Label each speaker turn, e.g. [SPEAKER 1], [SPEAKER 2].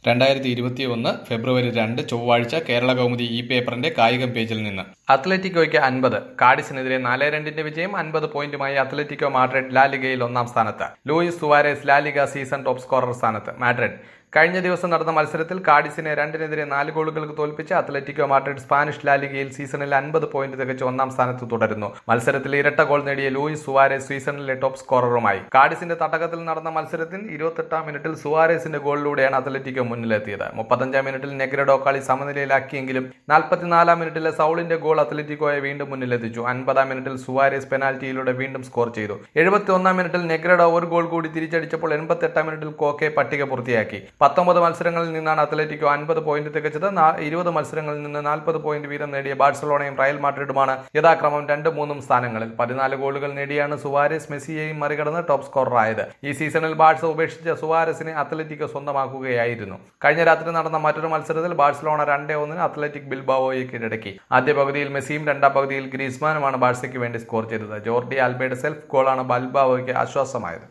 [SPEAKER 1] രണ്ടായിരത്തി ഇരുപത്തിയൊന്ന് ഫെബ്രുവരി രണ്ട് ചൊവ്വാഴ്ച കേരള കൗമുദി ഈ പേപ്പറിന്റെ കായികം പേജിൽ നിന്ന് അത്ലറ്റിക്കോയ്ക്ക് അൻപത് കാഡിസിനെതിരെ നാല് രണ്ടിന്റെ വിജയം അൻപത് പോയിന്റുമായി അത്ലറ്റിക്കോ മാഡ്രിഡ് ലാലിഗയിൽ ഒന്നാം സ്ഥാനത്ത് Luis Suarez LaLiga season top scorer സ്ഥാനത്ത് മാഡ്രിഡ് കഴിഞ്ഞ ദിവസം നടന്ന മത്സരത്തിൽ കാഡിസിനെ രണ്ടിനെതിരെ നാല് ഗോളുകൾക്ക് തോൽപ്പിച്ച അത്ലറ്റിക്കോ മാഡ്രിഡ് സ്പാനിഷ് ലാലിഗയിൽ സീസണിൽ അൻപത് പോയിന്റ് തികച്ച് ഒന്നാം സ്ഥാനത്ത് തുടരുന്നു മത്സരത്തിൽ ഇരട്ട ഗോൾ നേടിയ ലൂയിസ് സുവാരേസ് സീസണിലെ ടോപ്പ് സ്കോററുമായി കാഡിസിന്റെ തട്ടകത്തിൽ നടന്ന മത്സരത്തിൽ ഇരുപത്തെട്ടാം മിനിറ്റിൽ സുവാരേസിന്റെ ഗോളിലൂടെയാണ് അത്ലറ്റിക്കോ മുന്നിലെത്തിയത് മുപ്പത്തഞ്ചാം മിനിറ്റിൽ നെഗ്രഡോ കളി സമനിലയിലാക്കിയെങ്കിലും നാൽപ്പത്തിനാലാം മിനിറ്റിലെ സൗളിന്റെ ഗോൾ അത്ലറ്റിക്കോയെ വീണ്ടും മുന്നിലെത്തിച്ചു അൻപതാം മിനിറ്റിൽ സുവാരേസ് പെനാൽറ്റിയിലൂടെ വീണ്ടും സ്കോർ ചെയ്തു എഴുപത്തി ഒന്നാം മിനിറ്റിൽ നെഗ്രഡോ ഒരു ഗോൾ കൂടി തിരിച്ചടിച്ചപ്പോൾ എൺപത്തെട്ടാം മിനിറ്റിൽ കോക്കെ പട്ടിക പൂർത്തിയാക്കി പത്തൊമ്പത് മത്സരങ്ങളിൽ നിന്നാണ് അത്ലറ്റിക്കോ അൻപത് പോയിന്റ് തികച്ചത് നാ- ഇരുപത് മത്സരങ്ങളിൽ നിന്ന് നാൽപ്പത് പോയിന്റ് വീതം നേടിയ ബാഴ്സലോണയും റയൽ മാഡ്രിഡുമാണ് യഥാക്രമം രണ്ടും മൂന്നും സ്ഥാനങ്ങളിൽ പതിനാല് ഗോളുകൾ നേടിയാണ് സുവാരസ് മെസ്സിയെയും മറികടന്ന് ടോപ്പ് സ്കോററായത് ഈ സീസണിൽ ബാഴ്സ ഉപേക്ഷിച്ച സുവാരസിനെ അത്ലറ്റിക്കോ സ്വന്തമാക്കുകയായിരുന്നു കഴിഞ്ഞ രാത്രി നടന്ന മറ്റൊരു മത്സരത്തിൽ ബാഴ്സലോണ രണ്ടേ ഒന്നിന് അത്ലറ്റിക് ബിൽബാവോയെ കീഴടക്കി ആദ്യ പകുതിയിൽ മെസ്സിയും രണ്ടാം പകുതിയിൽ ഗ്രീസ്മാനുമാണ് ബാഴ്സയ്ക്ക് വേണ്ടി സ്കോർ ചെയ്തത് ജോർഡി ആൽബയുടെ സെൽഫ് ഗോളാണ് ബിൽബാവോയ്ക്ക് ആശ്വാസമായത്